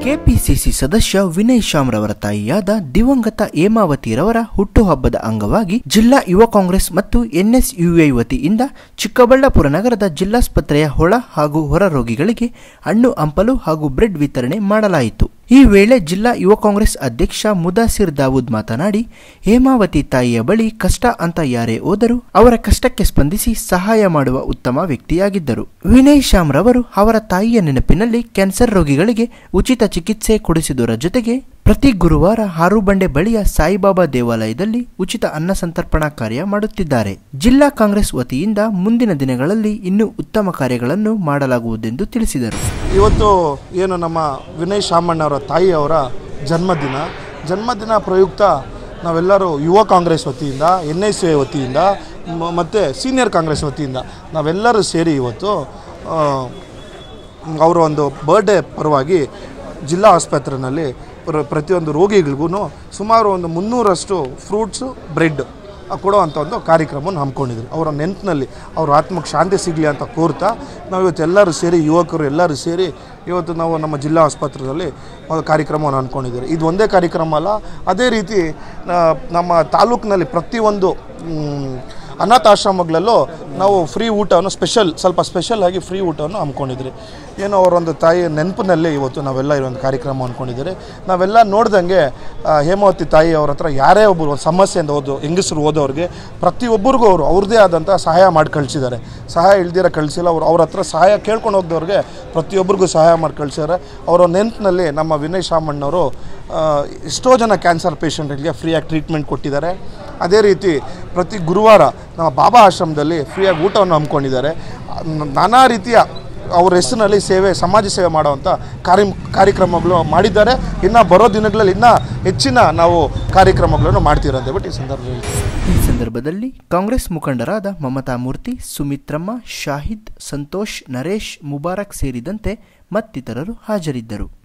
KPCC ಸದಸ್ಯ ವಿನಯ್ ಶ್ಯಾಮ್ರವರ ತಾಯಿಯಾದ ದಿವಂಗತ ಹೇಮಾವತಿರವರ ಹುಟ್ಟುಹಬ್ಬದ ಅಂಗವಾಗಿ ಜಿಲ್ಲಾ ಯುವ ಕಾಂಗ್ರೆಸ್ ಮತ್ತು ಎನ್ಎಸ್ಯುಐ ವತಿಯಿಂದ ಚಿಕ್ಕಬಳ್ಳಾಪುರ ನಗರದ ಜಿಲ್ಲಾಸ್ಪತ್ರೆಯ ಒಳ ಹಾಗೂ ಹೊರ ರೋಗಿಗಳಿಗೆ ಹಣ್ಣು ಹಂಪಲು ಹಾಗೂ ಬ್ರೆಡ್ ವಿತರಣೆ ಮಾಡಲಾಯಿತು ಈ ವೇಳೆ ಜಿಲ್ಲಾ ಯುವ ಕಾಂಗ್ರೆಸ್ ಅಧ್ಯಕ್ಷ ಮುದಾಸಿರ್ ದಾವೂದ್ ಮಾತನಾಡಿ ಹೇಮಾವತಿ ತಾಯಿಯ ಬಳಿ ಕಷ್ಟ ಅಂತ ಯಾರೇ ಹೋದರೂ ಅವರ ಕಷ್ಟಕ್ಕೆ ಸ್ಪಂದಿಸಿ ಸಹಾಯ ಮಾಡುವ ಉತ್ತಮ ವ್ಯಕ್ತಿಯಾಗಿದ್ದರು ವಿನಯ್ ಶ್ಯಾಮ್ ರವರು ಅವರ ತಾಯಿಯ ನೆನಪಿನಲ್ಲಿ ಕ್ಯಾನ್ಸರ್ ರೋಗಿಗಳಿಗೆ ಉಚಿತ ಚಿಕಿತ್ಸೆ ಕೊಡಿಸಿದುರ ಜೊತೆಗೆ ಪ್ರತಿ ಗುರುವಾರ ಹಾರುಬಂಡೆ ಬಳಿಯ ಸಾಯಿಬಾಬಾ ದೇವಾಲಯದಲ್ಲಿ ಉಚಿತ ಅನ್ನ ಸಂತರ್ಪಣಾ ಕಾರ್ಯ ಮಾಡುತ್ತಿದ್ದಾರೆ ಜಿಲ್ಲಾ ಕಾಂಗ್ರೆಸ್ ವತಿಯಿಂದ ಮುಂದಿನ ದಿನಗಳಲ್ಲಿ ಇನ್ನೂ ಉತ್ತಮ ಕಾರ್ಯಗಳನ್ನು ಮಾಡಲಾಗುವುದೆಂದು ತಿಳಿಸಿದರು ಇವತ್ತು ಏನು ನಮ್ಮ ವಿನಯ್ ಶಾಮಣ್ಣವರ ತಾಯಿಯವರ ಜನ್ಮದಿನ ಜನ್ಮದಿನ ಪ್ರಯುಕ್ತ ನಾವೆಲ್ಲರೂ ಯುವ ಕಾಂಗ್ರೆಸ್ ವತಿಯಿಂದ ಎನ್ ಎಸ್ ಎ ವತಿಯಿಂದ ಮ- ಮತ್ತು ಸೀನಿಯರ್ ಕಾಂಗ್ರೆಸ್ ವತಿಯಿಂದ ನಾವೆಲ್ಲರೂ ಸೇರಿ ಇವತ್ತು ಆ, ಅವರ ಒಂದು ಬರ್ಡೇ ಪರವಾಗಿ ಜಿಲ್ಲಾ ಆಸ್ಪತ್ರೆಯಲ್ಲಿ ಪ್ರ ಪ್ರತಿಯೊಂದು ರೋಗಿಗಳಿಗೂ ಸುಮಾರು ಒಂದು ಮುನ್ನೂರಷ್ಟು ಫ್ರೂಟ್ಸು ಬ್ರೆಡ್ ಕೊಡುವಂಥ ಒಂದು ಕಾರ್ಯಕ್ರಮವನ್ನು ಹಮ್ಮಿಕೊಂಡಿದ್ರು ಅವರ ನೆನಪಿನಲ್ಲಿ ಅವ್ರ ಆತ್ಮಕ್ಕೆ ಶಾಂತಿ ಸಿಗಲಿ ಅಂತ ಕೋರ್ತಾ ನಾವು ಇವತ್ತು ಎಲ್ಲರೂ ಸೇರಿ ಯುವಕರು ಎಲ್ಲರೂ ಸೇರಿ ಇವತ್ತು ನಾವು ನಮ್ಮ ಜಿಲ್ಲಾ ಆಸ್ಪತ್ರೆಯಲ್ಲಿ ಒಂದು ಕಾರ್ಯಕ್ರಮವನ್ನು ಅಂದ್ಕೊಂಡಿದ್ದೀವಿ ಇದು ಒಂದೇ ಕಾರ್ಯಕ್ರಮ ಅಲ್ಲ ಅದೇ ರೀತಿ ಆ, ನಮ್ಮ ತಾಲೂಕಿನಲ್ಲಿ ಪ್ರತಿಯೊಂದು ಮ್, ಅನಾಥಾಶ್ರಮಗಳಲ್ಲೂ ನಾವು ಫ್ರೀ ಊಟವನ್ನು ಸ್ಪೆಷಲ್ ಸ್ವಲ್ಪ ಸ್ಪೆಷಲ್ ಆಗಿ ಫ್ರೀ ಊಟವನ್ನು ಹಮ್ಮಿಕೊಂಡಿದ್ರಿ ಏನೋ ಅವರೊಂದು ತಾಯಿಯ ನೆನಪಿನಲ್ಲಿ ಇವತ್ತು ನಾವೆಲ್ಲ ಈ ಒಂದು ಕಾರ್ಯಕ್ರಮ ಅಂದ್ಕೊಂಡಿದ್ದೀರಿ ನಾವೆಲ್ಲ ನೋಡ್ದಂಗೆ ಆ, ಹೇಮಾವತಿ ತಾಯಿ ಅವ್ರ ಹತ್ರ ಯಾರೇ ಒಬ್ಬರು ಒಂದು ಸಮಸ್ಯೆಯಿಂದ ಓದು ಹೆಂಗಸರು ಓದೋರಿಗೆ ಪ್ರತಿಯೊಬ್ಬರಿಗೂ ಅವರು ಅವ್ರದ್ದೇ ಆದಂಥ ಸಹಾಯ ಮಾಡಿ ಕಳಿಸಿದ್ದಾರೆ ಸಹಾಯ ಇಲ್ದಿರ ಕಳಿಸಿಲ್ಲ ಅವ್ರು ಅವ್ರ ಹತ್ರ ಸಹಾಯ ಕೇಳ್ಕೊಂಡು ಹೋಗ್ದವ್ರಿಗೆ ಪ್ರತಿಯೊಬ್ಬರಿಗೂ ಸಹಾಯ ಮಾಡಿ ಕಳಿಸಿದ್ದಾರೆ ಅವರ ನೆನಪಿನಲ್ಲಿ ನಮ್ಮ ವಿನಯ್ ಶಾಮಣ್ಣವರು ಆ, ಎಷ್ಟೋ ಜನ ಕ್ಯಾನ್ಸರ್ ಪೇಷಂಟ್ಗಳಿಗೆ ಫ್ರೀಯಾಗಿ ಟ್ರೀಟ್ಮೆಂಟ್ ಕೊಟ್ಟಿದ್ದಾರೆ ಅದೇ ರೀತಿ ಪ್ರತಿ ಗುರುವಾರ ನಮ್ಮ ಬಾಬಾ ಆಶ್ರಮದಲ್ಲಿ ಫ್ರೀಯಾಗಿ ಊಟವನ್ನು ಹಮ್ಮಿಕೊಂಡಿದ್ದಾರೆ ನಾನಾ ರೀತಿಯ ಅವ್ರ ಹೆಸರಿನಲ್ಲಿ ಸೇವೆ ಸಮಾಜ ಸೇವೆ ಮಾಡುವಂಥ ಕಾರ್ಯ ಕಾರ್ಯಕ್ರಮಗಳು ಮಾಡಿದ್ದಾರೆ ಇನ್ನು ಬರೋ ದಿನಗಳಲ್ಲಿ ಇನ್ನೂ ಹೆಚ್ಚಿನ ನಾವು ಕಾರ್ಯಕ್ರಮಗಳನ್ನು ಮಾಡ್ತೀರ ಅಂತ ಹೇಳ್ಬಿಟ್ಟು ಈ ಸಂದರ್ಭದಲ್ಲಿ ಈ ಸಂದರ್ಭದಲ್ಲಿ ಕಾಂಗ್ರೆಸ್ ಮುಖಂಡರಾದ ಮಮತಾ ಮೂರ್ತಿ ಸುಮಿತ್ರಮ್ಮ ಶಾಹಿದ್ ಸಂತೋಷ್ ನರೇಶ್ ಮುಬಾರಕ್ ಸೇರಿದಂತೆ ಮತ್ತಿತರರು ಹಾಜರಿದ್ದರು